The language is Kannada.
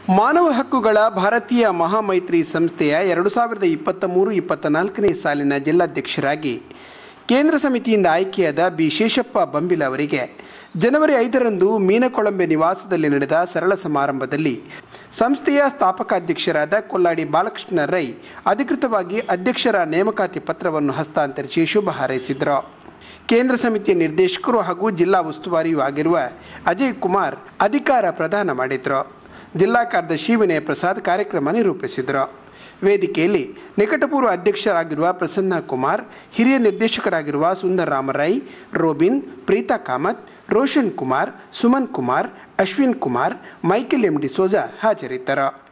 ಮಾನವ ಹಕ್ಕುಗಳ ಭಾರತೀಯ ಮಹಾಮೈತ್ರಿ ಸಂಸ್ಥೆಯ ಎರಡು ಸಾವಿರದ ಇಪ್ಪತ್ತ ಮೂರು ಇಪ್ಪತ್ತ ನಾಲ್ಕನೇ ಸಾಲಿನ ಜಿಲ್ಲಾಧ್ಯಕ್ಷರಾಗಿ ಕೇಂದ್ರ ಸಮಿತಿಯಿಂದ ಆಯ್ಕೆಯಾದ ಬಿ ಶೇಷಪ್ಪ ಬಂಬಿಲ ಅವರಿಗೆ ಜನವರಿ ಐದರಂದು ಮೀನಕೊಳಂಬೆ ನಿವಾಸದಲ್ಲಿ ನಡೆದ ಸರಳ ಸಮಾರಂಭದಲ್ಲಿ ಸಂಸ್ಥೆಯ ಸ್ಥಾಪಕಾಧ್ಯಕ್ಷರಾದ ಕೊಲ್ಲಾಡಿ ಬಾಲಕೃಷ್ಣ ರೈ ಅಧಿಕೃತವಾಗಿ ಅಧ್ಯಕ್ಷರ ನೇಮಕಾತಿ ಪತ್ರವನ್ನು ಹಸ್ತಾಂತರಿಸಿ ಶುಭ ಹಾರೈಸಿದರು ಕೇಂದ್ರ ಸಮಿತಿಯ ನಿರ್ದೇಶಕರು ಹಾಗೂ ಜಿಲ್ಲಾ ಉಸ್ತುವಾರಿಯೂ ಆಗಿರುವ ಅಜಯ್ ಕುಮಾರ್ ಅಧಿಕಾರ ಪ್ರದಾನ ಮಾಡಿದರು ಜಿಲ್ಲಾ ಕಾರ್ಯದರ್ಶಿ ವಿನಯ ಪ್ರಸಾದ್ ಕಾರ್ಯಕ್ರಮ ನಿರೂಪಿಸಿದರು ವೇದಿಕೆಯಲ್ಲಿ ನಿಕಟಪೂರ್ವ ಅಧ್ಯಕ್ಷರಾಗಿರುವ ಪ್ರಸನ್ನ ಕುಮಾರ್ ಹಿರಿಯ ನಿರ್ದೇಶಕರಾಗಿರುವ Sundar Ramarai Robin Preetha Kamath Roshan Kumar Suman Kumar Ashwin Kumar Michael M D Souza ಹಾಜರಿದ್ದರು